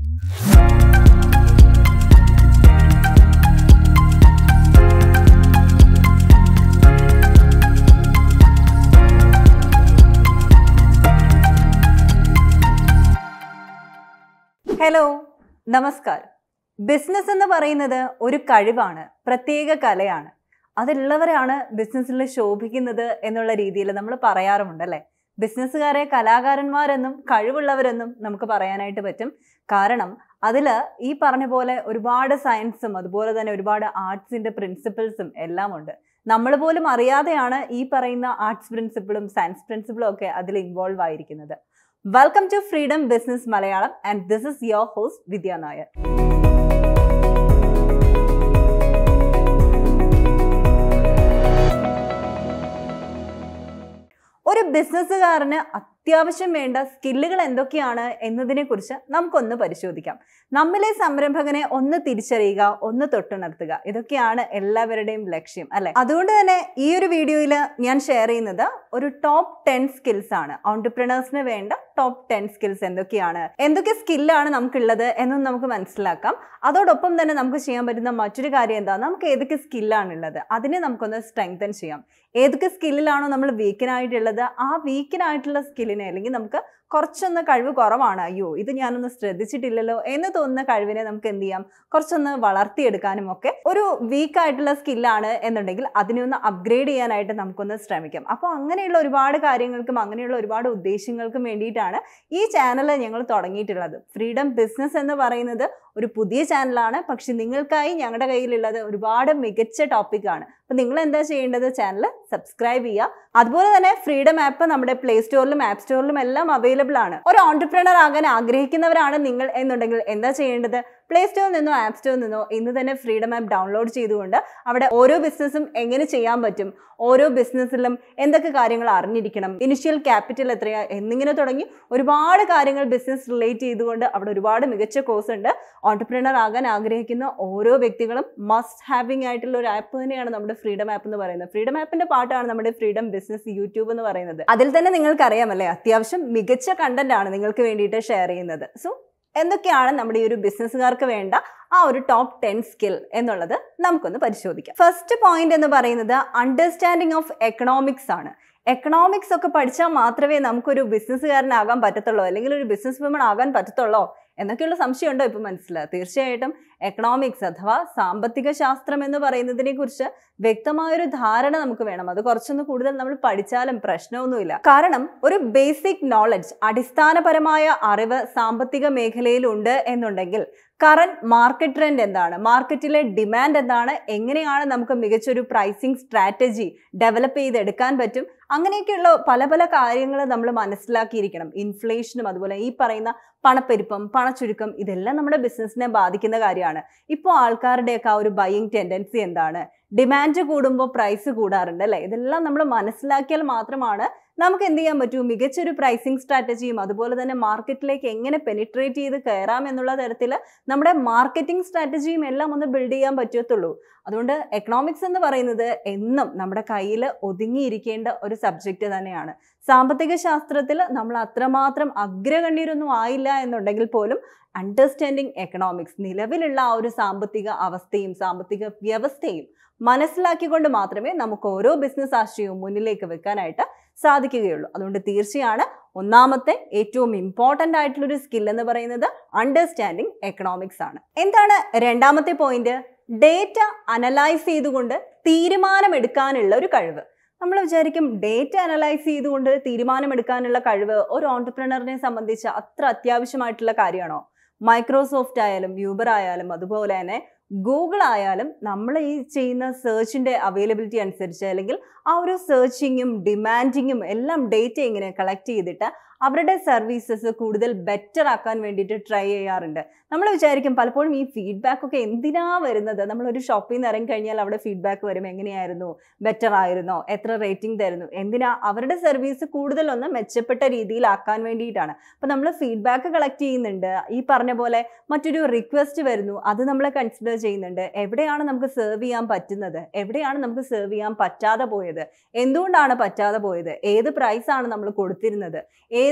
hello നമസ്കാരം business എന്ന് പറയുന്നത് ഒരു കഴിവാണ് പ്രത്യേക കലയാണ് അതുള്ളവരാണ് ബിസിനസ്സിൽ ശോഭിക്കുന്നത് എന്നുള്ള രീതിയിൽ നമ്മൾ പറയാറുമുണ്ട് അല്ലേ ബിസിനസ്സുകാരെ കലാകാരന്മാരെന്നും കഴിവുള്ളവരെന്നും നമുക്ക് പറയാനായിട്ട് പറ്റും കാരണം അതിൽ ഈ പറഞ്ഞ പോലെ ഒരുപാട് സയൻസും അതുപോലെ തന്നെ ഒരുപാട് ആർട്സിന്റെ പ്രിൻസിപ്പിൾസും എല്ലാം ഉണ്ട് നമ്മൾ പോലും അറിയാതെയാണ് ഈ പറയുന്ന ആർട്സ് പ്രിൻസിപ്പിളും സയൻസ് പ്രിൻസിപ്പിളും ഒക്കെ അതിൽ ഇൻവോൾവ് ആയിരിക്കുന്നത് welcome to freedom business Malayalam and this is your host Vidya Nair ഒരു ബിസിനസ്സുകാരന് അത്യാവശ്യം വേണ്ട സ്കില്ലുകൾ എന്തൊക്കെയാണ് എന്നതിനെ കുറിച്ച് നമുക്കൊന്ന് പരിശോധിക്കാം നമ്മിലെ സംരംഭകനെ ഒന്ന് തിരിച്ചറിയുക ഒന്ന് തൊട്ടുണർത്തുക ഇതൊക്കെയാണ് എല്ലാവരുടെയും ലക്ഷ്യം അല്ലെ അതുകൊണ്ട് തന്നെ ഈ ഒരു വീഡിയോയിൽ ഞാൻ ഷെയർ ചെയ്യുന്നത് ഒരു ടോപ്പ് ടെൻ സ്കിൽസ് ആണ് ഓൺടർപ്രണേഴ്സിന് വേണ്ട ടോപ്പ് ടെൻ സ്കിൽസ് എന്തൊക്കെയാണ് എന്തൊക്കെ സ്കില്ലാണ് നമുക്കുള്ളത് എന്നൊന്നും നമുക്ക് മനസ്സിലാക്കാം അതോടൊപ്പം തന്നെ നമുക്ക് ചെയ്യാൻ പറ്റുന്ന മറ്റൊരു കാര്യം എന്താ നമുക്ക് ഏതൊക്കെ സ്കില്ലാണ് ഉള്ളത് അതിനെ നമുക്കൊന്ന് സ്ട്രെങ്തൻ ചെയ്യാം ഏതൊക്കെ സ്കില്ലിലാണോ നമ്മൾ വീക്കിനായിട്ടുള്ളത് ആ വീക്കിനായിട്ടുള്ള സ്കില്ലിനെ അല്ലെങ്കിൽ നമുക്ക് കുറച്ചൊന്ന് കഴിവ് കുറവാണ് അയ്യോ ഇത് ഞാനൊന്ന് ശ്രദ്ധിച്ചിട്ടില്ലല്ലോ എന്ന് തോന്നുന്ന കഴിവിനെ നമുക്ക് എന്ത് ചെയ്യാം കുറച്ചൊന്ന് വളർത്തിയെടുക്കാനും ഒക്കെ ഒരു വീക്ക് ആയിട്ടുള്ള സ്കില്ലാണ് എന്നുണ്ടെങ്കിൽ അതിനെ ഒന്ന് അപ്ഗ്രേഡ് ചെയ്യാനായിട്ട് നമുക്കൊന്ന് ശ്രമിക്കാം അപ്പോൾ അങ്ങനെയുള്ള ഒരുപാട് കാര്യങ്ങൾക്കും അങ്ങനെയുള്ള ഒരുപാട് ഉദ്ദേശങ്ങൾക്കും വേണ്ടിയിട്ടാണ് ഈ ചാനൽ ഞങ്ങൾ തുടങ്ങിയിട്ടുള്ളത് ഫ്രീഡം ബിസിനസ് എന്ന് പറയുന്നത് ഒരു പുതിയ ചാനലാണ് പക്ഷെ നിങ്ങൾക്കായി ഞങ്ങളുടെ കയ്യിലുള്ളത് ഒരുപാട് മികച്ച ടോപ്പിക്കാണ് അപ്പം നിങ്ങൾ എന്താ ചെയ്യേണ്ടത് ചാനൽ സബ്സ്ക്രൈബ് ചെയ്യുക അതുപോലെ തന്നെ ഫ്രീഡം ആപ്പ് നമ്മുടെ പ്ലേ സ്റ്റോറിലും ആപ്പ് സ്റ്റോറിലും എല്ലാം അവൈലബിൾ ആണ് ഒരു ഓൺടർപ്രണർ ആകാൻ ആഗ്രഹിക്കുന്നവരാണ് നിങ്ങൾ എന്നുണ്ടെങ്കിൽ എന്താ ചെയ്യേണ്ടത് പ്ലേ സ്റ്റോറിൽ നിന്നോ ആപ്പ് സ്റ്റോറിൽ നിന്നോ ഇന്ന് തന്നെ ഫ്രീഡം ആപ്പ് ഡൗൺലോഡ് ചെയ്തുകൊണ്ട് അവിടെ ഓരോ ബിസിനസ്സും എങ്ങനെ ചെയ്യാൻ പറ്റും ഓരോ ബിസിനസ്സിലും എന്തൊക്കെ കാര്യങ്ങൾ അറിഞ്ഞിരിക്കണം ഇനിഷ്യൽ ക്യാപിറ്റൽ എത്രയാ എന്നിങ്ങനെ തുടങ്ങി ഒരുപാട് കാര്യങ്ങൾ ബിസിനസ് റിലേറ്റ് ചെയ്തുകൊണ്ട് അവിടെ ഒരുപാട് മികച്ച കോഴ്സ് ഉണ്ട് ഓൺടർപ്രണർ ആകാൻ ആഗ്രഹിക്കുന്ന ഓരോ വ്യക്തികളും മസ്റ്റ് ഹാവിംഗ് ആയിട്ടുള്ള ഒരു ആപ്പ് തന്നെയാണ് നമ്മുടെ ഫ്രീഡം ആപ്പ് എന്ന് പറയുന്നത് ഫ്രീഡം ആപ്പിന്റെ പാട്ടാണ് നമ്മുടെ ഫ്രീഡം ബിസിനസ് യൂട്യൂബ് എന്ന് പറയുന്നത് അതിൽ തന്നെ നിങ്ങൾക്ക് അറിയാമല്ലേ അത്യാവശ്യം മികച്ച കണ്ടന്റ് ആണ് നിങ്ങൾക്ക് വേണ്ടിയിട്ട് ഷെയർ ചെയ്യുന്നത് സോ എന്തൊക്കെയാണ് നമ്മുടെ ഈ ഒരു ബിസിനസ്സുകാർക്ക് വേണ്ട ആ ഒരു ടോപ്പ് ടെൻ സ്കിൽ എന്നുള്ളത് നമുക്കൊന്ന് പരിശോധിക്കാം ഫസ്റ്റ് പോയിന്റ് എന്ന് പറയുന്നത് അണ്ടർസ്റ്റാൻഡിങ് ഓഫ് എക്കണോമിക്സ് ആണ് എക്കണോമിക്സ് ഒക്കെ പഠിച്ചാൽ മാത്രമേ നമുക്കൊരു ബിസിനസ്സുകാരനാകാൻ പറ്റത്തുള്ളൂ അല്ലെങ്കിൽ ഒരു ബിസിനസ് വിമൺ ആകാൻ പറ്റത്തുള്ളൂ എന്നൊക്കെയുള്ള സംശയമുണ്ടോ ഇപ്പം മനസ്സിലായി തീർച്ചയായിട്ടും എക്കണോമിക്സ് അഥവാ സാമ്പത്തിക ശാസ്ത്രം എന്ന് പറയുന്നതിനെ കുറിച്ച് വ്യക്തമായൊരു ധാരണ നമുക്ക് വേണം അത് കുറച്ചൊന്ന് കൂടുതൽ നമ്മൾ പഠിച്ചാലും പ്രശ്നമൊന്നുമില്ല കാരണം ഒരു ബേസിക് നോളജ് അടിസ്ഥാനപരമായ അറിവ് സാമ്പത്തിക മേഖലയിലുണ്ട് എന്നുണ്ടെങ്കിൽ കറന്റ് മാർക്കറ്റ് ട്രെൻഡ് എന്താണ് മാർക്കറ്റിലെ ഡിമാൻഡ് എന്താണ് എങ്ങനെയാണ് നമുക്ക് മികച്ചൊരു പ്രൈസിങ് സ്ട്രാറ്റജി ഡെവലപ്പ് ചെയ്തെടുക്കാൻ പറ്റും അങ്ങനെയൊക്കെയുള്ള പല പല കാര്യങ്ങൾ നമ്മൾ മനസ്സിലാക്കിയിരിക്കണം ഇൻഫ്ലേഷനും അതുപോലെ ഈ പറയുന്ന പണപ്പെരുപ്പം പണച്ചുരുക്കം ഇതെല്ലാം നമ്മുടെ ബിസിനസ്സിനെ ബാധിക്കുന്ന കാര്യമാണ് ഇപ്പോൾ ആൾക്കാരുടെയൊക്കെ ആ ഒരു ബൈയിങ് ടെൻഡൻസി എന്താണ് ഡിമാൻഡ് കൂടുമ്പോൾ പ്രൈസ് കൂടാറുണ്ട് അല്ലേ ഇതെല്ലാം നമ്മൾ മനസ്സിലാക്കിയാൽ മാത്രമാണ് നമുക്ക് എന്ത് ചെയ്യാൻ പറ്റൂ മികച്ചൊരു പ്രൈസിങ് സ്ട്രാറ്റജിയും അതുപോലെ തന്നെ മാർക്കറ്റിലേക്ക് എങ്ങനെ പെനിട്രേറ്റ് ചെയ്ത് കയറാം എന്നുള്ള തരത്തിൽ നമ്മുടെ മാർക്കറ്റിംഗ് സ്ട്രാറ്റജിയും എല്ലാം ഒന്ന് ബിൽഡ് ചെയ്യാൻ പറ്റത്തുള്ളൂ അതുകൊണ്ട് എക്കണോമിക്സ് എന്ന് പറയുന്നത് എന്നും നമ്മുടെ കയ്യിൽ ഒതുങ്ങിയിരിക്കേണ്ട ഒരു സബ്ജക്റ്റ് തന്നെയാണ് സാമ്പത്തിക ശാസ്ത്രത്തിൽ നമ്മൾ അത്രമാത്രം അഗ്രഗണ്യരൊന്നും ആയില്ല എന്നുണ്ടെങ്കിൽ പോലും അണ്ടർസ്റ്റാൻഡിങ് എക്കണോമിക്സ് നിലവിലുള്ള ആ ഒരു സാമ്പത്തിക അവസ്ഥയും സാമ്പത്തിക വ്യവസ്ഥയും മനസ്സിലാക്കിക്കൊണ്ട് മാത്രമേ നമുക്ക് ഓരോ ബിസിനസ് ആശയവും മുന്നിലേക്ക് വെക്കാനായിട്ട് സാധിക്കുകയുള്ളൂ അതുകൊണ്ട് തീർച്ചയാണ് ഒന്നാമത്തെ ഏറ്റവും ഇമ്പോർട്ടൻ്റ് ആയിട്ടുള്ളൊരു സ്കിൽ എന്ന് പറയുന്നത് അണ്ടർസ്റ്റാൻഡിങ് എക്കണോമിക്സ് ആണ് എന്താണ് രണ്ടാമത്തെ പോയിന്റ് ഡേറ്റ അനലൈസ് ചെയ്തുകൊണ്ട് തീരുമാനമെടുക്കാനുള്ള ഒരു കഴിവ് നമ്മൾ വിചാരിക്കും ഡേറ്റ അനലൈസ് ചെയ്തുകൊണ്ട് തീരുമാനമെടുക്കാനുള്ള കഴിവ് ഒരു ഓൺടർപ്രണറിനെ സംബന്ധിച്ച് അത്ര അത്യാവശ്യമായിട്ടുള്ള കാര്യമാണോ മൈക്രോസോഫ്റ്റ് ആയാലും യൂബർ ആയാലും അതുപോലെ തന്നെ ഗൂഗിൾ ആയാലും നമ്മൾ ഈ ചെയ്യുന്ന സെർച്ചിൻ്റെ അവൈലബിലിറ്റി അനുസരിച്ച് അല്ലെങ്കിൽ ആ ഒരു സെർച്ചിങ്ങും ഡിമാൻഡിങ്ങും എല്ലാം ഡേറ്റ ഇങ്ങനെ കളക്ട് ചെയ്തിട്ട് അവരുടെ സർവീസസ് കൂടുതൽ ബെറ്റർ ആക്കാൻ വേണ്ടിയിട്ട് ട്രൈ ചെയ്യാറുണ്ട് നമ്മൾ വിചാരിക്കും പലപ്പോഴും ഈ ഫീഡ്ബാക്ക് ഒക്കെ എന്തിനാ വരുന്നത് നമ്മളൊരു ഷോപ്പിൽ നിന്ന് ഇറങ്ങി കഴിഞ്ഞാൽ അവിടെ ഫീഡ്ബാക്ക് വരും എങ്ങനെയായിരുന്നു ബെറ്റർ ആയിരുന്നോ എത്ര റേറ്റിംഗ് തരുന്നു എന്തിനാ അവരുടെ സർവീസ് കൂടുതലൊന്ന് മെച്ചപ്പെട്ട രീതിയിലാക്കാൻ വേണ്ടിയിട്ടാണ് അപ്പോൾ നമ്മൾ ഫീഡ്ബാക്ക് കളക്ട് ചെയ്യുന്നുണ്ട് ഈ പറഞ്ഞ പോലെ മറ്റൊരു റിക്വസ്റ്റ് വരുന്നു അത് നമ്മൾ കൺസിഡർ ചെയ്യുന്നുണ്ട് എവിടെയാണ് നമുക്ക് സെർവ് ചെയ്യാൻ പറ്റുന്നത് എവിടെയാണ് നമുക്ക് സെർവ് ചെയ്യാൻ പറ്റാതെ പോയത് എന്തുകൊണ്ടാണ് പറ്റാതെ പോയത് ഏത് പ്രൈസാണ് നമ്മൾ കൊടുത്തിരുന്നത് ഏത്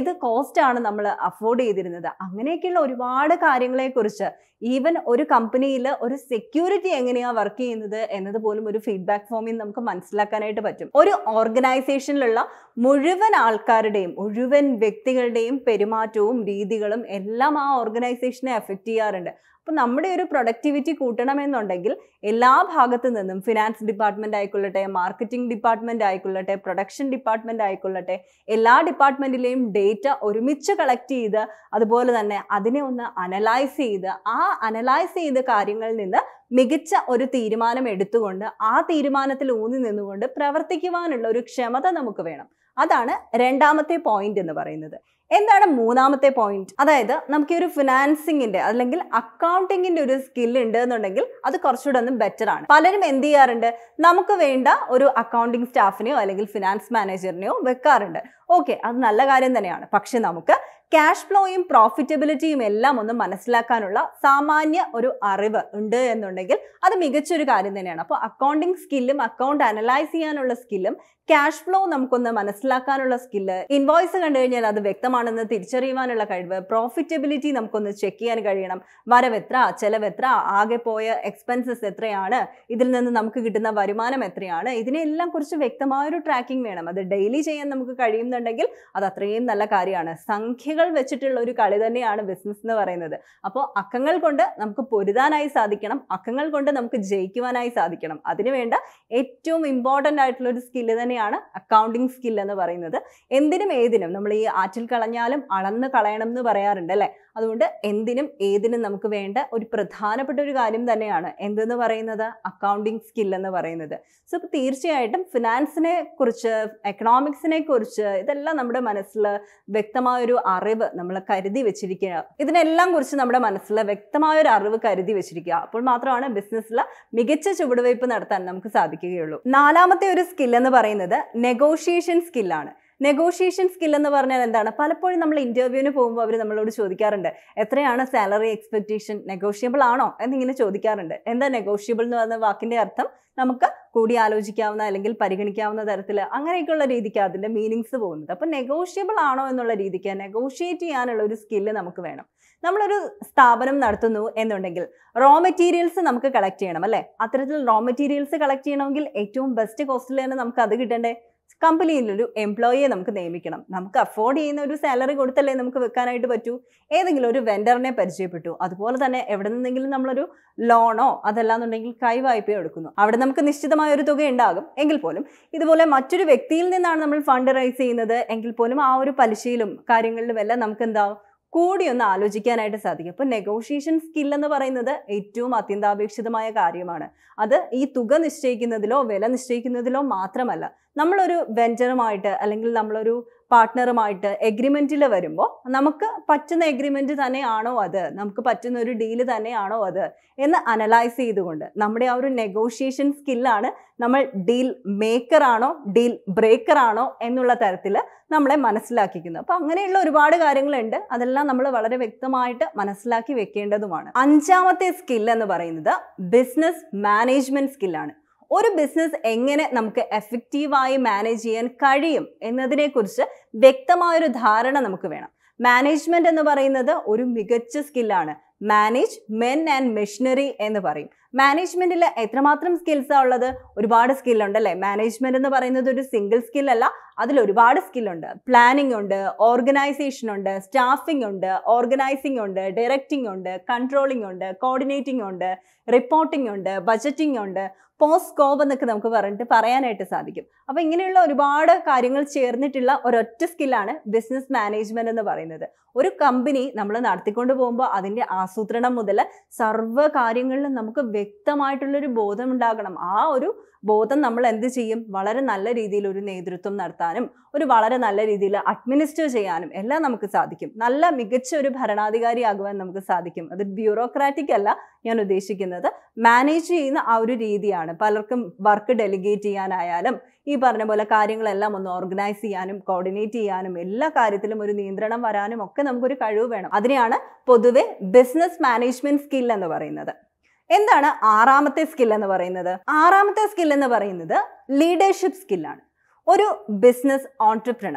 ഏത് കോസ്റ്റ് ആണ് നമ്മൾ അഫോർഡ് ചെയ്തിരുന്നത് അങ്ങനെയൊക്കെയുള്ള ഒരുപാട് കാര്യങ്ങളെക്കുറിച്ച് ഈവൻ ഒരു കമ്പനിയിൽ ഒരു സെക്യൂരിറ്റി എങ്ങനെയാണ് വർക്ക് ചെയ്യുന്നത് എന്നത് പോലും ഒരു ഫീഡ്ബാക്ക് ഫോമിൽ നമുക്ക് മനസ്സിലാക്കാനായിട്ട് പറ്റും ഒരു ഓർഗനൈസേഷനിലുള്ള മുഴുവൻ ആൾക്കാരുടെയും മുഴുവൻ വ്യക്തികളുടെയും പെരുമാറ്റവും രീതികളും എല്ലാം ആ ഓർഗനൈസേഷനെ എഫക്റ്റ് ചെയ്യാറുണ്ട് അപ്പോൾ നമ്മുടെ ഒരു പ്രൊഡക്ടിവിറ്റി കൂട്ടണമെന്നുണ്ടെങ്കിൽ എല്ലാ ഭാഗത്തു നിന്നും ഫിനാൻസ് ഡിപ്പാർട്ട്മെന്റ് ആയിക്കൊള്ളട്ടെ മാർക്കറ്റിംഗ് ഡിപ്പാർട്ട്മെന്റ് ആയിക്കൊള്ളട്ടെ പ്രൊഡക്ഷൻ ഡിപ്പാർട്ട്മെന്റ് ആയിക്കൊള്ളട്ടെ എല്ലാ ഡിപ്പാർട്ട്മെന്റിലെയും ഡേറ്റ ഒരുമിച്ച് കളക്ട് ചെയ്ത് അതുപോലെ തന്നെ അതിനെ ഒന്ന് അനലൈസ് ചെയ്ത് ആ അനലൈസ് ചെയ്ത കാര്യങ്ങളിൽ നിന്ന് മികച്ച ഒരു തീരുമാനം എടുത്തുകൊണ്ട് ആ തീരുമാനത്തിൽ ഊന്നി നിന്നുകൊണ്ട് പ്രവർത്തിക്കുവാനുള്ള ഒരു ക്ഷമത നമുക്ക് വേണം അതാണ് രണ്ടാമത്തെ പോയിന്റ് എന്ന് പറയുന്നത് എന്താണ് മൂന്നാമത്തെ പോയിന്റ് അതായത് നമുക്ക് ഈ ഒരു ഫിനാൻസിങ്ങിന്റെ അല്ലെങ്കിൽ അക്കൗണ്ടിങ്ങിന്റെ ഒരു സ്കിൽ ഉണ്ട് എന്നുണ്ടെങ്കിൽ അത് കുറച്ചുകൂടെ ഒന്ന് ബെറ്റർ ആണ് പലരും എന്ത് ചെയ്യാറുണ്ട് നമുക്ക് വേണ്ട ഒരു അക്കൗണ്ടിങ് സ്റ്റാഫിനെയോ അല്ലെങ്കിൽ ഫിനാൻസ് മാനേജറിനെയോ വെക്കാറുണ്ട് ഓക്കെ അത് നല്ല കാര്യം തന്നെയാണ് പക്ഷെ നമുക്ക് ക്യാഷ് ഫ്ലോയും പ്രോഫിറ്റബിലിറ്റിയും എല്ലാം ഒന്ന് മനസ്സിലാക്കാനുള്ള സാമാന്യ ഒരു അറിവ് ഉണ്ട് എന്നുണ്ടെങ്കിൽ അത് മികച്ചൊരു കാര്യം തന്നെയാണ് അപ്പോൾ അക്കൗണ്ടിങ് സ്കില്ലും അക്കൗണ്ട് അനലൈസ് ചെയ്യാനുള്ള സ്കില്ലും ക്യാഷ് ഫ്ലോ നമുക്കൊന്ന് മനസ്സിലാക്കാനുള്ള സ്കില്ല് ഇൻവോയ്സ് കണ്ടു കഴിഞ്ഞാൽ അത് വ്യക്തമാണെന്ന് തിരിച്ചറിയുവാനുള്ള കഴിവ് പ്രോഫിറ്റബിലിറ്റി നമുക്കൊന്ന് ചെക്ക് ചെയ്യാൻ കഴിയണം വരവെത്ര ചെലവെത്ര ആകെ പോയ എക്സ്പെൻസസ് എത്രയാണ് ഇതിൽ നിന്ന് നമുക്ക് കിട്ടുന്ന വരുമാനം എത്രയാണ് ഇതിനെല്ലാം കുറിച്ച് വ്യക്തമായൊരു ട്രാക്കിംഗ് വേണം അത് ഡെയിലി ചെയ്യാൻ നമുക്ക് കഴിയുന്നുണ്ടെങ്കിൽ അത് അത്രയും നല്ല കാര്യമാണ് സംഖ്യകൾ വെച്ചിട്ടുള്ള ഒരു കളി തന്നെയാണ് ബിസിനസ് എന്ന് പറയുന്നത് അപ്പോൾ അക്കങ്ങൾ കൊണ്ട് നമുക്ക് പൊരുതാനായി സാധിക്കണം അക്കങ്ങൾ കൊണ്ട് നമുക്ക് ജയിക്കുവാനായി സാധിക്കണം അതിനുവേണ്ട ഏറ്റവും ഇമ്പോർട്ടൻ്റ് ആയിട്ടുള്ള ഒരു സ്കില്ല് തന്നെയാണ് അക്കൗണ്ടിങ് സ്കിൽ എന്ന് പറയുന്നത് എന്തിനും ഏതിനും നമ്മൾ ഈ ആറ്റിൽ കളഞ്ഞാലും അളന്ന് കളയണം എന്ന് പറയാറുണ്ട് അല്ലേ അതുകൊണ്ട് എന്തിനും ഏതിനും നമുക്ക് വേണ്ട ഒരു പ്രധാനപ്പെട്ട ഒരു കാര്യം തന്നെയാണ് എന്തെന്ന് പറയുന്നത് അക്കൗണ്ടിങ് സ്കിൽ എന്ന് പറയുന്നത് സോ ഇപ്പോൾ തീർച്ചയായിട്ടും ഫിനാൻസിനെ കുറിച്ച് എക്കണോമിക്സിനെ കുറിച്ച് ഇതെല്ലാം നമ്മുടെ മനസ്സിൽ വ്യക്തമായൊരു അറിവ് നമ്മൾ കരുതി വെച്ചിരിക്കുക ഇതിനെല്ലാം കുറിച്ച് നമ്മുടെ മനസ്സിൽ വ്യക്തമായൊരു അറിവ് കരുതി വെച്ചിരിക്കുക അപ്പോൾ മാത്രമാണ് ബിസിനസ്സിൽ മികച്ച ചുവടുവയ്പ് നടത്താൻ നമുക്ക് സാധിക്കുകയുള്ളൂ നാലാമത്തെ ഒരു സ്കിൽ എന്ന് പറയുന്നത് നെഗോഷിയേഷൻ സ്കില്ലാണ് നെഗോഷിയേഷൻ സ്കിൽ എന്ന് പറഞ്ഞാൽ എന്താണ് പലപ്പോഴും നമ്മൾ ഇന്റർവ്യൂവിന് പോകുമ്പോൾ അവർ നമ്മളോട് ചോദിക്കാറുണ്ട് എത്രയാണ് സാലറി എക്സ്പെക്ടേഷൻ നെഗോഷ്യബിൾ ആണോ എന്നിങ്ങനെ ചോദിക്കാറുണ്ട് എന്താ നെഗോഷ്യബിൾ എന്ന് പറഞ്ഞ വാക്കിന്റെ അർത്ഥം നമുക്ക് കൂടി ആലോചിക്കാവുന്ന അല്ലെങ്കിൽ പരിഗണിക്കാവുന്ന തരത്തിൽ അങ്ങനെയൊക്കെയുള്ള രീതിക്ക് അതിന്റെ മീനിങ്സ് പോകുന്നത് അപ്പം നെഗോഷ്യബിൾ ആണോ എന്നുള്ള രീതിക്ക് നെഗോഷിയേറ്റ് ചെയ്യാനുള്ള ഒരു സ്കില്ല് നമുക്ക് വേണം നമ്മളൊരു സ്ഥാപനം നടത്തുന്നു എന്നുണ്ടെങ്കിൽ റോ മെറ്റീരിയൽസ് നമുക്ക് കളക്ട് ചെയ്യണം അല്ലേ അത്തരത്തിൽ റോ മെറ്റീരിയൽസ് കളക്ട് ചെയ്യണമെങ്കിൽ ഏറ്റവും ബെസ്റ്റ് കോസ്റ്റിൽ തന്നെ നമുക്ക് അത് കിട്ടണ്ടേ കമ്പനിയിൽ ഒരു എംപ്ലോയിയെ നമുക്ക് നിയമിക്കണം നമുക്ക് അഫോർഡ് ചെയ്യുന്ന ഒരു സാലറി കൊടുത്തല്ലേ നമുക്ക് വെക്കാനായിട്ട് പറ്റൂ ഏതെങ്കിലും ഒരു വെൻഡറിനെ പരിചയപ്പെട്ടു അതുപോലെ തന്നെ എവിടെ നിന്നെങ്കിലും നമ്മളൊരു ലോണോ അതല്ലാന്നുണ്ടെങ്കിൽ കൈവായ്പയോ എടുക്കുന്നു അവിടെ നമുക്ക് നിശ്ചിതമായ ഒരു തുക ഉണ്ടാകും എങ്കിൽ പോലും ഇതുപോലെ മറ്റൊരു വ്യക്തിയിൽ നിന്നാണ് നമ്മൾ ഫണ്ട് റൈസ് ചെയ്യുന്നത് എങ്കിൽ പോലും ആ ഒരു പലിശയിലും കാര്യങ്ങളിലും എല്ലാം നമുക്ക് എന്താവും കൂടി ഒന്ന് ആലോചിക്കാനായിട്ട് സാധിക്കും അപ്പോൾ നെഗോഷിയേഷൻ സ്കിൽ എന്ന് പറയുന്നത് ഏറ്റവും അത്യന്താപേക്ഷിതമായ കാര്യമാണ് അത് ഈ തുക നിശ്ചയിക്കുന്നതിലോ വില നിശ്ചയിക്കുന്നതിലോ മാത്രമല്ല നമ്മളൊരു വെഞ്ചറുമായിട്ട് അല്ലെങ്കിൽ നമ്മളൊരു പാർട്ട്ണറുമായിട്ട് എഗ്രിമെന്റിൽ വരുമ്പോൾ നമുക്ക് പറ്റുന്ന എഗ്രിമെന്റ് തന്നെയാണോ അത് നമുക്ക് പറ്റുന്ന ഒരു ഡീല് തന്നെയാണോ അത് എന്ന് അനലൈസ് ചെയ്തുകൊണ്ട് നമ്മുടെ ആ ഒരു നെഗോഷിയേഷൻ സ്കില്ലാണ് നമ്മൾ ഡീൽ മേക്കർ ആണോ ഡീൽ ബ്രേക്കർ ആണോ എന്നുള്ള തരത്തിൽ നമ്മളെ മനസ്സിലാക്കിക്കുന്നത് അപ്പോൾ അങ്ങനെയുള്ള ഒരുപാട് കാര്യങ്ങളുണ്ട് അതെല്ലാം നമ്മൾ വളരെ വ്യക്തമായിട്ട് മനസ്സിലാക്കി വെക്കേണ്ടതുമാണ് അഞ്ചാമത്തെ സ്കിൽ എന്ന് പറയുന്നത് ബിസിനസ് മാനേജ്മെന്റ് സ്കില്ലാണ് ഒരു ബിസിനസ് എങ്ങനെ നമുക്ക് എഫക്റ്റീവായി മാനേജ് ചെയ്യാൻ കഴിയും എന്നതിനെക്കുറിച്ച് വ്യക്തമായൊരു ധാരണ നമുക്ക് വേണം മാനേജ്മെന്റ് എന്ന് പറയുന്നത് ഒരു മികച്ച സ്കില്ലാണ് മാനേജ് മെൻ ആൻഡ് മെഷീനറി എന്ന് പറയും മാനേജ്മെന്റിൽ എത്രമാത്രം സ്കിൽസാ ഉള്ളത് ഒരുപാട് സ്കില്ലുണ്ട് അല്ലേ മാനേജ്മെന്റ് എന്ന് പറയുന്നത് ഒരു സിംഗിൾ സ്കിൽ അല്ല അതിൽ ഒരുപാട് സ്കില്ലുണ്ട് പ്ലാനിംഗ് ഉണ്ട് ഓർഗനൈസേഷൻ ഉണ്ട് സ്റ്റാഫിംഗ് ഉണ്ട് ഓർഗനൈസിംഗ് ഉണ്ട് ഡയറക്റ്റിംഗ് ഉണ്ട് കൺട്രോളിംഗ് ഉണ്ട് കോർഡിനേറ്റിംഗ് ഉണ്ട് റിപ്പോർട്ടിംഗ് ഉണ്ട് ബജറ്റിംഗ് ഉണ്ട് പോസ്റ്റ് കോവ് എന്നൊക്കെ നമുക്ക് പറഞ്ഞിട്ട് പറയാനായിട്ട് സാധിക്കും അപ്പോൾ ഇങ്ങനെയുള്ള ഒരുപാട് കാര്യങ്ങൾ ചേർന്നിട്ടുള്ള ഒരൊറ്റ സ്കില്ലാണ് ബിസിനസ് മാനേജ്മെന്റ് എന്ന് പറയുന്നത് ഒരു കമ്പനി നമ്മൾ നടത്തിക്കൊണ്ട് പോകുമ്പോൾ അതിൻ്റെ ആസൂത്രണം മുതൽ സർവ്വ കാര്യങ്ങളിലും നമുക്ക് വ്യക്തമായിട്ടുള്ളൊരു ബോധം ഉണ്ടാകണം ആ ഒരു ബോധം നമ്മൾ എന്ത് ചെയ്യും വളരെ നല്ല രീതിയിൽ ഒരു നേതൃത്വം നടത്താനും ഒരു വളരെ നല്ല രീതിയിൽ അഡ്മിനിസ്റ്റർ ചെയ്യാനും എല്ലാം നമുക്ക് സാധിക്കും നല്ല മികച്ച ഒരു ഭരണാധികാരിയാകുവാൻ നമുക്ക് സാധിക്കും അത് ബ്യൂറോക്രാറ്റിക് അല്ല ഞാൻ ഉദ്ദേശിക്കുന്നത് മാനേജ് ചെയ്യുന്ന ആ ഒരു രീതിയാണ് പലർക്കും വർക്ക് ഡെലിഗേറ്റ് ചെയ്യാനായാലും ഈ പറഞ്ഞ പോലെ കാര്യങ്ങളെല്ലാം ഒന്ന് ഓർഗനൈസ് ചെയ്യാനും കോർഡിനേറ്റ് ചെയ്യാനും എല്ലാ കാര്യത്തിലും ഒരു നിയന്ത്രണം വരാനും ഒക്കെ നമുക്കൊരു കഴിവ് വേണം അതിനെയാണ് പൊതുവെ ബിസിനസ് മാനേജ്മെന്റ് സ്കിൽ എന്ന് പറയുന്നത് എന്താണ് ആറാമത്തെ സ്കിൽ എന്ന് പറയുന്നത് ആറാമത്തെ സ്കിൽ എന്ന് പറയുന്നത് ലീഡർഷിപ്പ് സ്കില്ലാണ് ഒരു ബിസിനസ് ഓൺടർപ്രണർ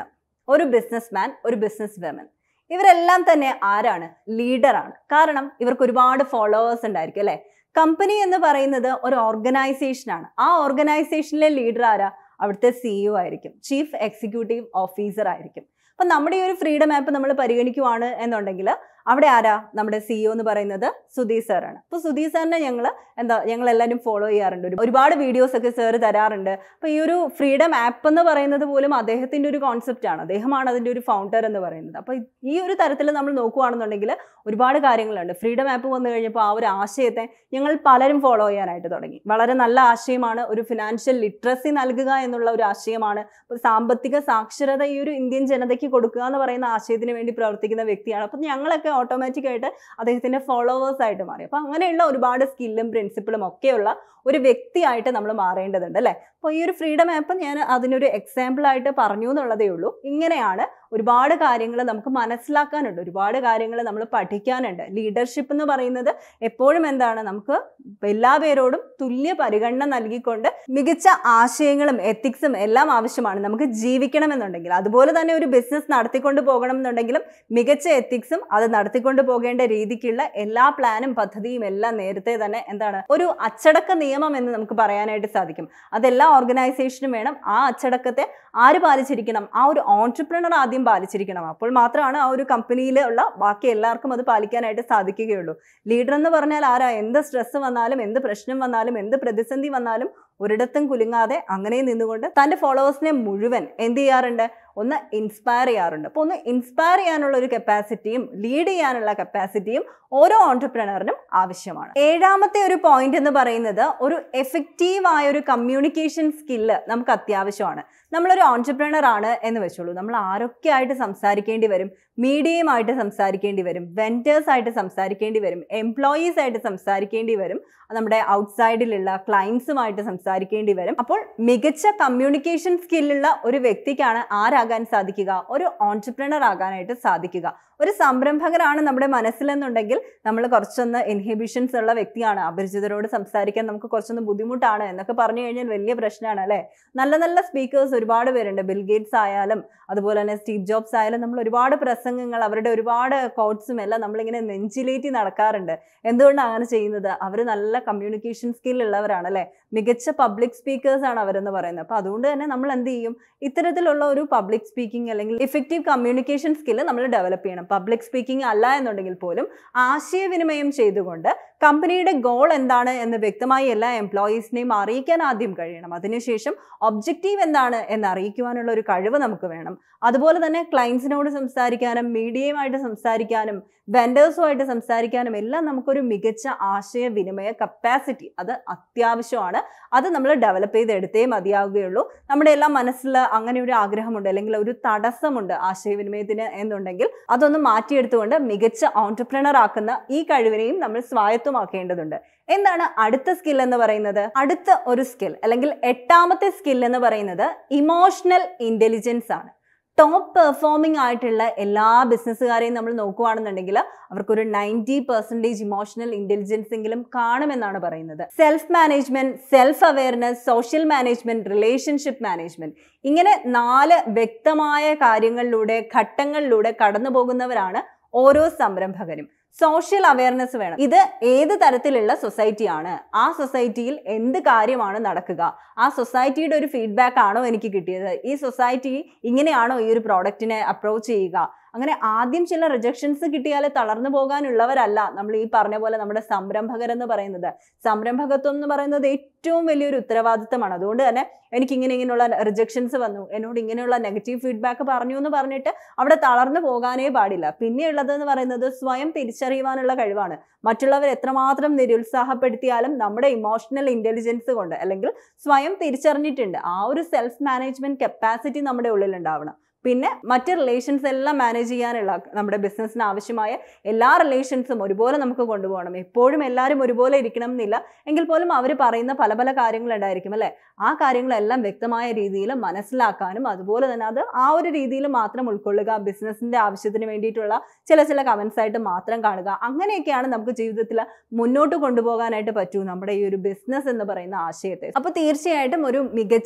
ഒരു ബിസിനസ് മാൻ ഒരു ബിസിനസ് വിമൻ ഇവരെല്ലാം തന്നെ ആരാണ് ലീഡറാണ് കാരണം ഇവർക്ക് ഒരുപാട് ഫോളോവേഴ്സ് ഉണ്ടായിരിക്കും അല്ലെ കമ്പനി എന്ന് പറയുന്നത് ഒരു ഓർഗനൈസേഷനാണ് ആ ഓർഗനൈസേഷനിലെ ലീഡർ ആരാ അവിടുത്തെ സിഇഒ ആയിരിക്കും ചീഫ് എക്സിക്യൂട്ടീവ് ഓഫീസർ ആയിരിക്കും അപ്പം നമ്മുടെ ഈ ഒരു ഫ്രീഡം ആപ്പ് നമ്മൾ പരിഗണിക്കുവാണ് എന്നുണ്ടെങ്കിൽ അവിടെ ആരാ നമ്മുടെ സിഇഒ എന്ന് പറയുന്നത് സുധീർ സാറാണ് അപ്പോൾ സുധീർ സാറിനെ ഞങ്ങൾ എന്താ ഞങ്ങൾ എല്ലാവരും ഫോളോ ചെയ്യാറുണ്ട് ഒരു- ഒരുപാട് വീഡിയോസ് ഒക്കെ സാർ തരാറുണ്ട് അപ്പോൾ ഈ ഒരു ഫ്രീഡം ആപ്പ് എന്ന് പറയുന്നത് പോലും അദ്ദേഹത്തിൻ്റെ ഒരു കോൺസെപ്റ്റ് ആണ് അദ്ദേഹമാണ് അതിൻ്റെ ഒരു ഫൗണ്ടർ എന്ന് പറയുന്നത് അപ്പോൾ ഈ ഒരു തരത്തിൽ നമ്മൾ നോക്കുകയാണെന്നുണ്ടെങ്കിൽ ഒരുപാട് കാര്യങ്ങളുണ്ട് ഫ്രീഡം ആപ്പ് വന്നു കഴിഞ്ഞപ്പോൾ ആ ഒരു ആശയത്തെ ഞങ്ങൾ പലരും ഫോളോ ചെയ്യാനായിട്ട് തുടങ്ങി വളരെ നല്ല ആശയമാണ് ഒരു ഫിനാൻഷ്യൽ ലിറ്ററസി നൽകുക എന്നുള്ള ഒരു ആശയമാണ് അപ്പോൾ സാമ്പത്തിക സാക്ഷരത ഈ ഒരു ഇന്ത്യൻ ജനതയ്ക്ക് കൊടുക്കുക എന്ന് പറയുന്ന ആശയത്തിന് വേണ്ടി പ്രവർത്തിക്കുന്ന വ്യക്തിയാണ് അപ്പം ഞങ്ങളൊക്കെ ഓട്ടോമാറ്റിക് ആയിട്ട് അദ്ദേഹത്തിന്റെ ഫോളോവേഴ്സ് ആയിട്ട് മാറി അപ്പോൾ അങ്ങനെയുള്ള ഒരുപാട് സ്കില്ലും പ്രിൻസിപ്പിളും ഒക്കെയുള്ള ഒരു വ്യക്തിയായിട്ട് നമ്മൾ മാറേണ്ടതുണ്ട് അല്ലേ അപ്പോൾ ഈ ഒരു ഫ്രീഡം ആപ്പ് ഞാൻ അതിനൊരു എക്സാമ്പിൾ ആയിട്ട് പറഞ്ഞു എന്നുള്ളതേ ഉള്ളൂ ഇങ്ങനെയാണ് ഒരുപാട് കാര്യങ്ങൾ നമുക്ക് മനസ്സിലാക്കാനുണ്ട് ഒരുപാട് കാര്യങ്ങൾ നമ്മൾ പഠിക്കാനുണ്ട് ലീഡർഷിപ്പ് എന്ന് പറയുന്നത് എപ്പോഴും എന്താണ് നമുക്ക് എല്ലാ പേരോടും തുല്യ പരിഗണന നൽകിക്കൊണ്ട് മികച്ച ആശയങ്ങളും എത്തിക്സും എല്ലാം ആവശ്യമാണ് നമുക്ക് ജീവിക്കണമെന്നുണ്ടെങ്കിൽ അതുപോലെ തന്നെ ഒരു ബിസിനസ് നടത്തിക്കൊണ്ട് പോകണം എന്നുണ്ടെങ്കിലും മികച്ച എത്തിക്സും അത് നടത്തിക്കൊണ്ട് പോകേണ്ട രീതിക്കുള്ള എല്ലാ പ്ലാനും പദ്ധതിയും എല്ലാം നേരത്തെ തന്നെ എന്താണ് ഒരു അച്ചടക്ക നിയമം എന്ന് നമുക്ക് പറയാനായിട്ട് സാധിക്കും അതെല്ലാ ഓർഗനൈസേഷനും വേണം ആ അച്ചടക്കത്തെ ആര് പാലിച്ചിരിക്കണം ആ ഒരു ഓൺടർപ്രണർ ആദ്യം പാലിച്ചിരിക്കണം അപ്പോൾ മാത്രമാണ് ആ ഒരു കമ്പനിയിലുള്ള ബാക്കി എല്ലാവർക്കും അത് പാലിക്കാനായിട്ട് സാധിക്കുകയുള്ളൂ ലീഡർ എന്ന് പറഞ്ഞാൽ ആരാ എന്ത് സ്ട്രെസ് വന്നാലും എന്ത് പ്രശ്നം വന്നാലും എന്ത് പ്രതിസന്ധി വന്നാലും ഒരിടത്തും കുലുങ്ങാതെ അങ്ങനെ നിന്നുകൊണ്ട് തൻ്റെ ഫോളോവേഴ്സിനെ മുഴുവൻ എന്ത് ചെയ്യാറുണ്ട് ഒന്ന് ഇൻസ്പയർ ചെയ്യാറുണ്ട് അപ്പോൾ ഒന്ന് ഇൻസ്പയർ ചെയ്യാനുള്ള ഒരു കപ്പാസിറ്റിയും ലീഡ് ചെയ്യാനുള്ള കപ്പാസിറ്റിയും ഓരോ ഓൺടർപ്രണറിനും ആവശ്യമാണ് ഏഴാമത്തെ ഒരു പോയിന്റ് എന്ന് പറയുന്നത് ഒരു എഫക്റ്റീവ് ആയ ഒരു കമ്മ്യൂണിക്കേഷൻ സ്കില്ല് നമുക്ക് അത്യാവശ്യമാണ് നമ്മളൊരു ഓൺടർപ്രണർ ആണ് എന്ന് വെച്ചോളൂ നമ്മൾ ആരൊക്കെ ആയിട്ട് സംസാരിക്കേണ്ടി വരും മീഡിയയുമായിട്ട് സംസാരിക്കേണ്ടി വരും വെൻഡേഴ്സ് ആയിട്ട് സംസാരിക്കേണ്ടി വരും എംപ്ലോയീസ് ആയിട്ട് സംസാരിക്കേണ്ടി വരും നമ്മുടെ ഔട്ട്സൈഡിലുള്ള ക്ലയൻസുമായിട്ട് സംസാരിക്കേണ്ടി വരും അപ്പോൾ മികച്ച കമ്മ്യൂണിക്കേഷൻ സ്കില്ലുള്ള ഒരു വ്യക്തിക്കാണ് ആരാകാൻ സാധിക്കുക ഒരു ഓൺടർപ്രണർ ആകാനായിട്ട് സാധിക്കുക ഒരു സംരംഭകരാണ് നമ്മുടെ മനസ്സിലെന്നുണ്ടെങ്കിൽ നമ്മൾ കുറച്ചൊന്ന് ഇൻഹിബിഷൻസ് ഉള്ള വ്യക്തിയാണ് അപരിചിതരോട് സംസാരിക്കാൻ നമുക്ക് കുറച്ചൊന്ന് ബുദ്ധിമുട്ടാണ് എന്നൊക്കെ പറഞ്ഞു കഴിഞ്ഞാൽ വലിയ പ്രശ്നമാണ് അല്ലേ നല്ല നല്ല സ്പീക്കേഴ്സ് ഒരുപാട് പേരുണ്ട് ബിൽ ഗേറ്റ്സ് ആയാലും അതുപോലെ തന്നെ സ്റ്റീവ് ജോബ്സ് ആയാലും നമ്മൾ ഒരുപാട് പ്രസംഗങ്ങൾ അവരുടെ ഒരുപാട് കോട്ട്സും എല്ലാം നമ്മളിങ്ങനെ നെഞ്ചിലേറ്റി നടക്കാറുണ്ട് എന്തുകൊണ്ടാണ് അങ്ങനെ ചെയ്യുന്നത് അവർ നല്ല കമ്മ്യൂണിക്കേഷൻ സ്കിൽ ഉള്ളവരാണ് അല്ലേ മികച്ച പബ്ലിക് സ്പീക്കേഴ്സ് ആണ് അവരെന്ന് പറയുന്നത് അപ്പോൾ അതുകൊണ്ട് തന്നെ നമ്മൾ എന്ത് ചെയ്യും ഇത്തരത്തിലുള്ള ഒരു പബ്ലിക് സ്പീക്കിംഗ് അല്ലെങ്കിൽ ഇഫക്റ്റീവ് കമ്മ്യൂണിക്കേഷൻ സ്കില്ല് നമ്മൾ ഡെവലപ്പ് ചെയ്യണം പബ്ലിക് സ്പീക്കിംഗ് അല്ല എന്നുണ്ടെങ്കിൽ പോലും ആശയവിനിമയം ചെയ്തുകൊണ്ട് കമ്പനിയുടെ ഗോൾ എന്താണ് എന്ന് വ്യക്തമായി എല്ലാ എംപ്ലോയീസിനെയും അറിയിക്കാൻ ആദ്യം കഴിയണം അതിനുശേഷം ഒബ്ജക്റ്റീവ് എന്താണ് എന്ന് അറിയിക്കുവാനുള്ള ഒരു കഴിവ് നമുക്ക് വേണം അതുപോലെ തന്നെ ക്ലയൻസിനോട് സംസാരിക്കാനും മീഡിയയുമായിട്ട് സംസാരിക്കാനും വെൻഡേഴ്സുമായിട്ട് സംസാരിക്കാനും എല്ലാം നമുക്കൊരു മികച്ച ആശയവിനിമയ കപ്പാസിറ്റി അത് അത്യാവശ്യമാണ് അത് നമ്മൾ ഡെവലപ്പ് ചെയ്തെടുത്തേ മതിയാവുകയുള്ളൂ നമ്മുടെ എല്ലാം മനസ്സിൽ അങ്ങനെ ഒരു ആഗ്രഹമുണ്ട് അല്ലെങ്കിൽ ഒരു തടസ്സമുണ്ട് ആശയവിനിമയത്തിന് എന്നുണ്ടെങ്കിൽ അതൊന്ന് മാറ്റിയെടുത്തുകൊണ്ട് മികച്ച ഓൺടർപ്രണർ ആക്കുന്ന ഈ കഴിവിനെയും നമ്മൾ സ്വായത്തമാക്കേണ്ടതുണ്ട് എന്താണ് അടുത്ത സ്കിൽ എന്ന് പറയുന്നത് അടുത്ത ഒരു സ്കിൽ അല്ലെങ്കിൽ എട്ടാമത്തെ സ്കിൽ എന്ന് പറയുന്നത് ഇമോഷണൽ ഇന്റലിജൻസ് ആണ് ടോപ്പ് പെർഫോമിംഗ് ആയിട്ടുള്ള എല്ലാ ബിസിനസ്സുകാരെയും നമ്മൾ നോക്കുകയാണെന്നുണ്ടെങ്കിൽ അവർക്കൊരു നയൻറ്റി പെർസെൻറ്റേജ് ഇമോഷണൽ ഇന്റലിജൻസ് എങ്കിലും കാണുമെന്നാണ് പറയുന്നത് self management self awareness social management relationship management ഇങ്ങനെ നാല് വ്യക്തമായ കാര്യങ്ങളിലൂടെ ഘട്ടങ്ങളിലൂടെ കടന്നു പോകുന്നവരാണ് ഓരോ സംരംഭകരും സോഷ്യൽ അവയർനെസ് വേണം ഇത് ഏത് തരത്തിലുള്ള സൊസൈറ്റിയാണ് ആ സൊസൈറ്റിയിൽ എന്ത് കാര്യമാണ് നടക്കുക ആ സൊസൈറ്റിയുടെ ഒരു ഫീഡ്ബാക്ക് ആണോ എനിക്ക് കിട്ടിയത് ഈ സൊസൈറ്റി ഇങ്ങനെയാണോ ഈ ഒരു പ്രോഡക്റ്റിനെ അപ്രോച്ച് ചെയ്യുക അങ്ങനെ ആദ്യം ചില റിജക്ഷൻസ് കിട്ടിയാൽ തളർന്നു പോകാനുള്ളവരല്ല നമ്മൾ ഈ പറഞ്ഞ പോലെ നമ്മുടെ സംരംഭകരെന്ന് പറയുന്നത് സംരംഭകത്വം എന്ന് പറയുന്നത് ഏറ്റവും വലിയൊരു ഉത്തരവാദിത്തമാണ് അതുകൊണ്ട് തന്നെ എനിക്ക് ഇങ്ങനെ ഇങ്ങനെയുള്ള റിജക്ഷൻസ് വന്നു എന്നോട് ഇങ്ങനെയുള്ള നെഗറ്റീവ് ഫീഡ്ബാക്ക് പറഞ്ഞു എന്ന് പറഞ്ഞിട്ട് അവിടെ തളർന്നു പോകാനേ പാടില്ല പിന്നെയുള്ളത് എന്ന് പറയുന്നത് സ്വയം തിരിച്ചറിയുവാനുള്ള കഴിവാണ് മറ്റുള്ളവർ എത്രമാത്രം നിരുത്സാഹപ്പെടുത്തിയാലും നമ്മുടെ ഇമോഷണൽ ഇന്റലിജൻസ് കൊണ്ട് അല്ലെങ്കിൽ സ്വയം തിരിച്ചറിഞ്ഞിട്ടുണ്ട് ആ ഒരു സെൽഫ് മാനേജ്മെന്റ് കപ്പാസിറ്റി നമ്മുടെ ഉള്ളിൽ ഉണ്ടാവണം പിന്നെ മറ്റ് റിലേഷൻസ് എല്ലാം മാനേജ് ചെയ്യാനുള്ള നമ്മുടെ ബിസിനസ്സിന് ആവശ്യമായ എല്ലാ റിലേഷൻസും ഒരുപോലെ നമുക്ക് കൊണ്ടുപോകണം എപ്പോഴും എല്ലാവരും ഒരുപോലെ ഇരിക്കണം എന്നില്ല എങ്കിൽ പോലും അവർ പറയുന്ന പല പല കാര്യങ്ങളുണ്ടായിരിക്കും അല്ലേ ആ കാര്യങ്ങളെല്ലാം വ്യക്തമായ രീതിയിൽ മനസ്സിലാക്കാനും അതുപോലെ തന്നെ അത് ആ ഒരു രീതിയിൽ മാത്രം ഉൾക്കൊള്ളുക ബിസിനസ്സിന്റെ ആവശ്യത്തിന് വേണ്ടിയിട്ടുള്ള ചില ചില കമൻസ് ആയിട്ട് മാത്രം കാണുക അങ്ങനെയൊക്കെയാണ് നമുക്ക് ജീവിതത്തിൽ മുന്നോട്ട് കൊണ്ടുപോകാനായിട്ട് പറ്റൂ നമ്മുടെ ഈ ഒരു ബിസിനസ് എന്ന് പറയുന്ന ആശയത്തെ അപ്പോൾ തീർച്ചയായിട്ടും ഒരു മികച്ച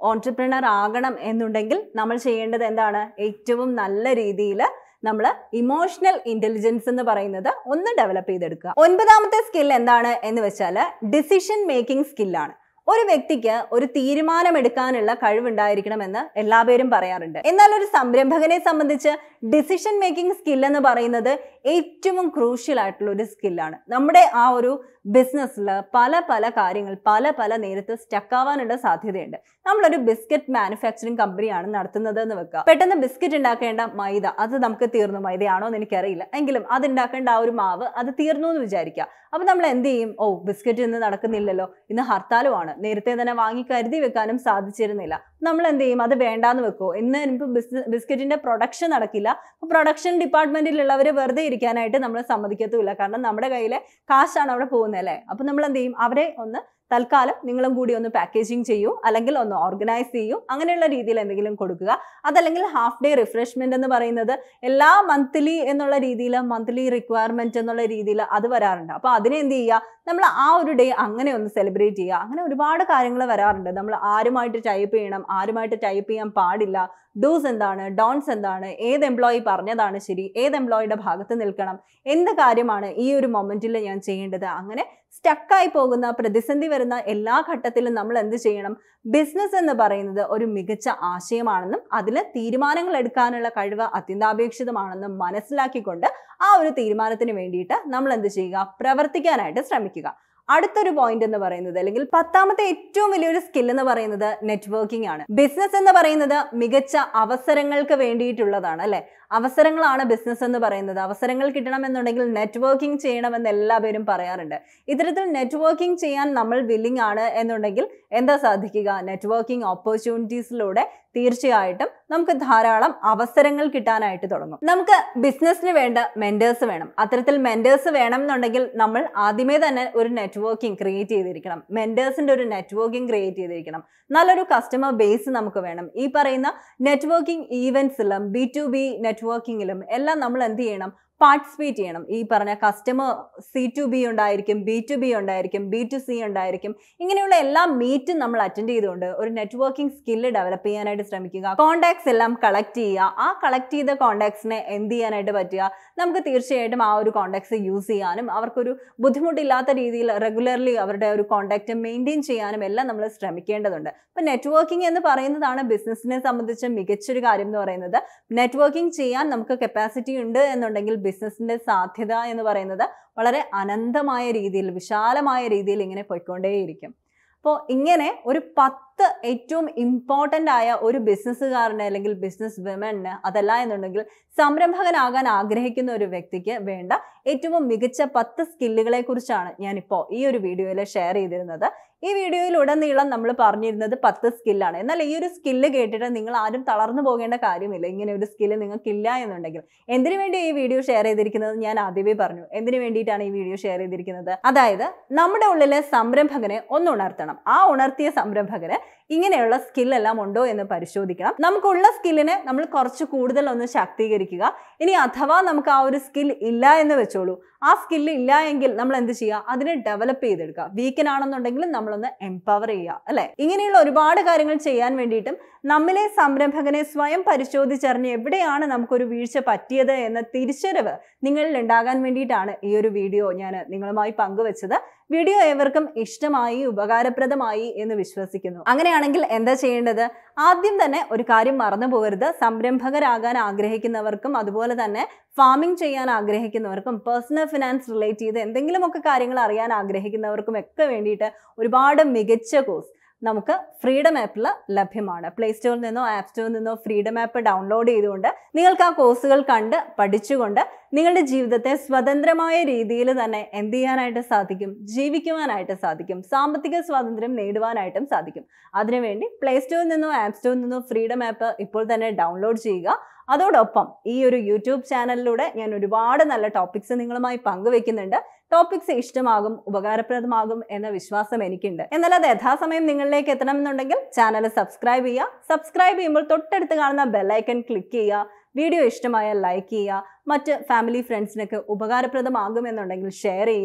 ഓൺടർപ്രണർ ആകണം എന്നുണ്ടെങ്കിൽ നമ്മൾ ചെയ്യേണ്ടത് എന്താണ് ഏറ്റവും നല്ല രീതിയിൽ നമ്മൾ ഇമോഷണൽ ഇന്റലിജൻസ് എന്ന് പറയുന്നത് ഒന്ന് ഡെവലപ്പ് ചെയ്തെടുക്കുക ഒൻപതാമത്തെ സ്കിൽ എന്താണ് എന്ന് വെച്ചാൽ ഡിസിഷൻ മേക്കിംഗ് സ്കില്ലാണ് ഒരു വ്യക്തിക്ക് ഒരു തീരുമാനമെടുക്കാനുള്ള കഴിവുണ്ടായിരിക്കണമെന്ന് എല്ലാവരും പറയാറുണ്ട് എന്നാൽ ഒരു സംരംഭകനെ സംബന്ധിച്ച് ഡിസിഷൻ മേക്കിംഗ് സ്കിൽ എന്ന് പറയുന്നത് ഏറ്റവും ക്രൂഷ്യൽ ആയിട്ടുള്ള ഒരു സ്കില്ലാണ് നമ്മുടെ ആ ഒരു ബിസിനസ്സിൽ പല പല കാര്യങ്ങൾ പല പല നേരത്ത് സ്റ്റക്ക് ആവാനുള്ള സാധ്യതയുണ്ട് നമ്മളൊരു ബിസ്ക്കറ്റ് മാനുഫാക്ചറിങ് കമ്പനിയാണ് നടത്തുന്നത് എന്ന് വെക്കുക പെട്ടെന്ന് ബിസ്ക്കറ്റ് ഉണ്ടാക്കേണ്ട മൈദ അത് നമുക്ക് തീർന്നു മൈദയാണോ എന്ന് എനിക്കറിയില്ല എങ്കിലും അത് ഉണ്ടാക്കേണ്ട ആ ഒരു മാവ് അത് തീർന്നു എന്ന് വിചാരിക്കുക അപ്പൊ നമ്മൾ എന്ത് ചെയ്യും ഓ ബിസ്ക്കറ്റ് ഇന്ന് നടക്കുന്നില്ലല്ലോ ഇന്ന് ഹർത്താലുമാണ് നേരത്തെ തന്നെ വാങ്ങി കരുതി വെക്കാനും സാധിച്ചിരുന്നില്ല നമ്മൾ എന്ത് ചെയ്യും അത് വേണ്ടാന്ന് വെക്കോ ഇന്ന് എനിക്ക് ബിസ് ബിസ്ക്കറ്റിന്റെ പ്രൊഡക്ഷൻ നടക്കില്ല പ്രൊഡക്ഷൻ ഡിപ്പാർട്ട്മെന്റിലുള്ളവർ വെറുതെ ഇരിക്കാനായിട്ട് നമ്മൾ സമ്മതിക്കത്തുമില്ല കാരണം നമ്മുടെ കയ്യിലെ കാശാണ് അവിടെ പോകുന്നത് അല്ലേ അപ്പൊ നമ്മൾ എന്ത് ചെയ്യും അവരെ ഒന്ന് തൽക്കാലം നിങ്ങളും കൂടി ഒന്ന് പാക്കേജിങ് ചെയ്യൂ അല്ലെങ്കിൽ ഒന്ന് ഓർഗനൈസ് ചെയ്യൂ അങ്ങനെയുള്ള രീതിയിൽ എന്തെങ്കിലും കൊടുക്കുക അതല്ലെങ്കിൽ ഹാഫ് ഡേ റിഫ്രഷ്മെന്റ് എന്ന് പറയുന്നത് എല്ലാ മന്ത്ലി എന്നുള്ള രീതിയിൽ മന്ത്ലി റിക്വയർമെന്റ് എന്നുള്ള രീതിയിൽ അത് വരാറുണ്ട് അപ്പോൾ അതിനെ എന്ത് ചെയ്യുക നമ്മൾ ആ ഒരു ഡേ അങ്ങനെ ഒന്ന് സെലിബ്രേറ്റ് ചെയ്യുക അങ്ങനെ ഒരുപാട് കാര്യങ്ങൾ വരാറുണ്ട് നമ്മൾ ആരുമായിട്ട് ടൈപ്പ് ചെയ്യണം ആരുമായിട്ട് ടൈപ്പ് ചെയ്യാൻ പാടില്ല ഡൂസ് എന്താണ് ഡോൺസ് എന്താണ് ഏത് എംപ്ലോയി പറഞ്ഞതാണ് ശരി ഏത് എംപ്ലോയിയുടെ ഭാഗത്ത് നിൽക്കണം എന്ത് കാര്യമാണ് ഈ ഒരു മൊമെന്റിൽ ഞാൻ ചെയ്യേണ്ടത് അങ്ങനെ സ്റ്റക്കായി പോകുന്ന പ്രതിസന്ധി വരുന്ന എല്ലാ ഘട്ടത്തിലും നമ്മൾ എന്ത് ചെയ്യണം ബിസിനസ് എന്ന് പറയുന്നത് ഒരു മികച്ച ആശയമാണെന്നും അതിൽ തീരുമാനങ്ങൾ എടുക്കാനുള്ള കഴിവ് അത്യന്താപേക്ഷിതമാണെന്നും മനസ്സിലാക്കിക്കൊണ്ട് ആ ഒരു തീരുമാനത്തിന് വേണ്ടിയിട്ട് നമ്മൾ എന്ത് ചെയ്യുക പ്രവർത്തിക്കാനായിട്ട് ശ്രമിക്കുക അടുത്തൊരു പോയിന്റ് എന്ന് പറയുന്നത് അല്ലെങ്കിൽ പത്താമത്തെ ഏറ്റവും വലിയൊരു സ്കിൽ എന്ന് പറയുന്നത് നെറ്റ്വർക്കിംഗ് ആണ് ബിസിനസ് എന്ന് പറയുന്നത് മികച്ച അവസരങ്ങൾക്ക് വേണ്ടിയിട്ടുള്ളതാണ് അല്ലെ അവസരങ്ങളാണ് ബിസിനസ് എന്ന് പറയുന്നത് അവസരങ്ങൾ കിട്ടണമെന്നുണ്ടെങ്കിൽ നെറ്റ്വർക്കിംഗ് ചെയ്യണമെന്ന് എല്ലാവരും പറയാറുണ്ട് ഇത്തരത്തിൽ നെറ്റ്വർക്കിംഗ് ചെയ്യാൻ നമ്മൾ വില്ലിംഗ് ആണ് എന്നുണ്ടെങ്കിൽ എന്താ സാധിക്കുക നെറ്റ്വർക്കിംഗ് ഓപ്പർച്യൂണിറ്റീസിലൂടെ തീർച്ചയായിട്ടും നമുക്ക് ധാരാളം അവസരങ്ങൾ കിട്ടാനായിട്ട് തുടങ്ങും നമുക്ക് ബിസിനസ്സിന് വേണ്ട മെന്റേഴ്സ് വേണം അത്തരത്തിൽ മെന്റേഴ്സ് വേണം എന്നുണ്ടെങ്കിൽ നമ്മൾ ആദ്യമേ തന്നെ ഒരു നെറ്റ്വർക്കിംഗ് ക്രിയേറ്റ് ചെയ്തിരിക്കണം മെന്റേഴ്സിന്റെ ഒരു നെറ്റ്വർക്കിംഗ് ക്രിയേറ്റ് ചെയ്തിരിക്കണം നല്ലൊരു കസ്റ്റമർ ബേസ് നമുക്ക് വേണം ഈ പറയുന്ന നെറ്റ്വർക്കിംഗ് ഈവൻസിലും ബി ടു ബി നെറ്റ്വർക്കിങ്ങിലും എല്ലാം നമ്മൾ എന്ത് ചെയ്യണം പാർട്ടിസിപ്പേറ്റ് ചെയ്യണം ഈ പറഞ്ഞ കസ്റ്റമർ സി ടു ബി ഉണ്ടായിരിക്കും ബി ടു ബി ഉണ്ടായിരിക്കും ബി ടു സി ഉണ്ടായിരിക്കും ഇങ്ങനെയുള്ള എല്ലാ മീറ്റും നമ്മൾ അറ്റൻഡ് ചെയ്തുകൊണ്ട് ഒരു നെറ്റ്വർക്കിംഗ് സ്കില്ല് ഡെവലപ്പ് ചെയ്യാനായിട്ട് ശ്രമിക്കുക കോണ്ടാക്ട്സ് എല്ലാം കളക്ട് ചെയ്യുക ആ കളക്ട് ചെയ്ത കോണ്ടാക്ട്സിനെ എന്ത് ചെയ്യാനായിട്ട് പറ്റുക നമുക്ക് തീർച്ചയായിട്ടും ആ ഒരു കോണ്ടാക്ട്സ് യൂസ് ചെയ്യാനും അവർക്കൊരു ബുദ്ധിമുട്ടില്ലാത്ത രീതിയിൽ റെഗുലർലി അവരുടെ ഒരു കോണ്ടാക്ട് മെയിൻറ്റെയിൻ ചെയ്യാനും എല്ലാം നമ്മൾ ശ്രമിക്കേണ്ടതുണ്ട് അപ്പം നെറ്റ്വർക്കിംഗ് എന്ന് പറയുന്നതാണ് ബിസിനസ്സിനെ സംബന്ധിച്ച് മികച്ചൊരു കാര്യം എന്ന് പറയുന്നത് നെറ്റ്വർക്കിംഗ് ചെയ്യാൻ നമുക്ക് കപ്പാസിറ്റി ഉണ്ട് എന്നുണ്ടെങ്കിൽ ബിസിനസ്സിന്റെ സാധ്യത എന്ന് പറയുന്നത് വളരെ അനന്തമായ രീതിയിൽ വിശാലമായ രീതിയിൽ ഇങ്ങനെ പോയിക്കൊണ്ടേയിരിക്കും അപ്പോൾ ഇങ്ങനെ ഒരു പത്ത് ഏറ്റവും ഇമ്പോർട്ടൻ്റ് ആയ ഒരു ബിസിനസ്സുകാരന് അല്ലെങ്കിൽ ബിസിനസ് വിമന് അതല്ല എന്നുണ്ടെങ്കിൽ സംരംഭകനാകാൻ ആഗ്രഹിക്കുന്ന ഒരു വ്യക്തിക്ക് വേണ്ട ഏറ്റവും മികച്ച പത്ത് സ്കില്ലുകളെ കുറിച്ചാണ് ഞാനിപ്പോൾ ഈ ഒരു വീഡിയോയിൽ ഷെയർ ചെയ്തിരുന്നത് ഈ വീഡിയോയിൽ ഉടനീളം നമ്മൾ പറഞ്ഞിരുന്നത് പത്ത് സ്കില്ലാണ് എന്നാൽ ഈ ഒരു സ്കില്ല് കേട്ടിട്ട് നിങ്ങൾ ആരും തളർന്നു പോകേണ്ട കാര്യമില്ല ഇങ്ങനെ ഒരു സ്കില്ല് നിങ്ങൾക്കില്ല എന്നുണ്ടെങ്കിൽ എന്തിനു വേണ്ടി ഈ വീഡിയോ ഷെയർ ചെയ്തിരിക്കുന്നത് ഞാൻ ആദ്യമേ പറഞ്ഞു എന്തിനു വേണ്ടിയിട്ടാണ് ഈ വീഡിയോ ഷെയർ ചെയ്തിരിക്കുന്നത് അതായത് നമ്മുടെ ഉള്ളിലെ സംരംഭകനെ ഒന്ന് ഉണർത്തണം ആ ഉണർത്തിയ സംരംഭകന് ഇങ്ങനെയുള്ള സ്കില്ലെല്ലാം ഉണ്ടോ എന്ന് പരിശോധിക്കണം നമുക്കുള്ള സ്കില്ലിനെ നമ്മൾ കുറച്ച് കൂടുതൽ ഒന്ന് ശാക്തീകരിക്കുക ഇനി അഥവാ നമുക്ക് ആ ഒരു സ്കിൽ ഇല്ല എന്ന് വെച്ചോളൂ ആ സ്കില്ല് ഇല്ല എങ്കിൽ നമ്മൾ എന്ത് ചെയ്യുക അതിനെ ഡെവലപ്പ് ചെയ്തെടുക്കുക വീക്കൻ ആണെന്നുണ്ടെങ്കിൽ നമ്മളൊന്ന് എംപവർ ചെയ്യുക അല്ലെ ഇങ്ങനെയുള്ള ഒരുപാട് കാര്യങ്ങൾ ചെയ്യാൻ വേണ്ടിയിട്ടും നമ്മിലെ സംരംഭകനെ സ്വയം പരിശോധിച്ചറിഞ്ഞ് എവിടെയാണ് നമുക്കൊരു വീഴ്ച പറ്റിയത് എന്ന തിരിച്ചറിവ് നിങ്ങളിൽ ഉണ്ടാകാൻ വേണ്ടിയിട്ടാണ് ഈ ഒരു വീഡിയോ ഞാൻ നിങ്ങളുമായി പങ്കുവച്ചത് വീഡിയോ ഏവർക്കും ഇഷ്ടമായി ഉപകാരപ്രദമായി എന്ന് വിശ്വസിക്കുന്നു അങ്ങനെയാണെങ്കിൽ എന്താ ചെയ്യേണ്ടത് ആദ്യം തന്നെ ഒരു കാര്യം മറന്നു പോകരുത് സംരംഭകരാകാൻ ആഗ്രഹിക്കുന്നവർക്കും അതുപോലെ തന്നെ ഫാമിംഗ് ചെയ്യാൻ ആഗ്രഹിക്കുന്നവർക്കും പേഴ്സണൽ ഫിനാൻസ് റിലേറ്റ് ചെയ്ത് എന്തെങ്കിലുമൊക്കെ കാര്യങ്ങൾ അറിയാൻ ആഗ്രഹിക്കുന്നവർക്കും ഒക്കെ വേണ്ടിയിട്ട് ഒരുപാട് മികച്ച കോഴ്സ് നമുക്ക് ഫ്രീഡം ആപ്പിൽ ലഭ്യമാണ് പ്ലേ സ്റ്റോറിൽ നിന്നോ ആപ്പ് സ്റ്റോറിൽ നിന്നോ ഫ്രീഡം ആപ്പ് ഡൗൺലോഡ് ചെയ്തുകൊണ്ട് നിങ്ങൾക്ക് ആ കോഴ്സുകൾ കണ്ട് പഠിച്ചുകൊണ്ട് നിങ്ങളുടെ ജീവിതത്തെ സ്വതന്ത്രമായ രീതിയിൽ തന്നെ എന്ത് ചെയ്യാനായിട്ട് സാധിക്കും ജീവിക്കുവാനായിട്ട് സാധിക്കും സാമ്പത്തിക സ്വാതന്ത്ര്യം നേടുവാനായിട്ടും സാധിക്കും അതിനുവേണ്ടി പ്ലേ സ്റ്റോറിൽ നിന്നോ ആപ്പ് സ്റ്റോറിൽ നിന്നോ ഫ്രീഡം ആപ്പ് ഇപ്പോൾ തന്നെ ഡൗൺലോഡ് ചെയ്യുക അതോടൊപ്പം ഈ ഒരു യൂട്യൂബ് ചാനലിലൂടെ ഞാൻ ഒരുപാട് നല്ല ടോപ്പിക്സ് നിങ്ങളുമായി പങ്കുവെക്കുന്നുണ്ട് ടോപ്പിക്സ് ഇഷ്ടമാകും ഉപകാരപ്രദമാകും എന്ന വിശ്വാസം എനിക്കുണ്ട് എന്നാൽ അത് യഥാസമയം നിങ്ങളിലേക്ക് എത്തണമെന്നുണ്ടെങ്കിൽ ചാനൽ സബ്സ്ക്രൈബ് ചെയ്യുക സബ്സ്ക്രൈബ് ചെയ്യുമ്പോൾ തൊട്ടടുത്ത് കാണുന്ന ബെല്ലൈക്കൺ ക്ലിക്ക് ചെയ്യുക വീഡിയോ ഇഷ്ടമായാൽ ലൈക്ക് ചെയ്യുക മറ്റ് ഫാമിലി ഫ്രണ്ട്സിനൊക്കെ ഉപകാരപ്രദമാകുമെന്നുണ്ടെങ്കിൽ ഷെയർ ചെയ്യുക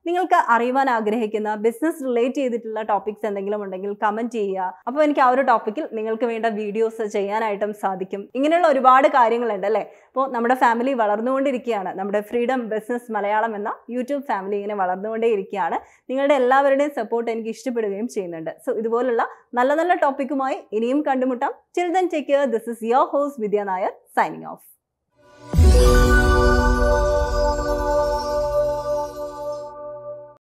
നിങ്ങൾക്ക് അറിയുവാൻ ആഗ്രഹിക്കുന്ന ബിസിനസ് റിലേറ്റ് ചെയ്തിട്ടുള്ള ടോപ്പിക്സ് എന്തെങ്കിലും ഉണ്ടെങ്കിൽ കമന്റ് ചെയ്യുക അപ്പോൾ എനിക്ക് ആ ഒരു ടോപ്പിക്കിൽ നിങ്ങൾക്ക് വേണ്ട വീഡിയോസ് ചെയ്യാനായിട്ടും സാധിക്കും ഇങ്ങനെയുള്ള ഒരുപാട് കാര്യങ്ങളുണ്ട് അല്ലേ അപ്പോൾ നമ്മുടെ ഫാമിലി വളർന്നുകൊണ്ടിരിക്കുകയാണ് നമ്മുടെ ഫ്രീഡം ബിസിനസ് മലയാളം എന്ന യൂട്യൂബ് ഫാമിലി ഇങ്ങനെ വളർന്നുകൊണ്ടേയിരിക്കുകയാണ് നിങ്ങളുടെ എല്ലാവരുടെയും സപ്പോർട്ട് എനിക്ക് ഇഷ്ടപ്പെടുകയും ചെയ്യുന്നുണ്ട് സോ ഇതുപോലുള്ള നല്ല നല്ല ടോപ്പിക്കുമായി ഇനിയും കണ്ടുമുട്ടാം children take care this is your host Vidya Nair signing of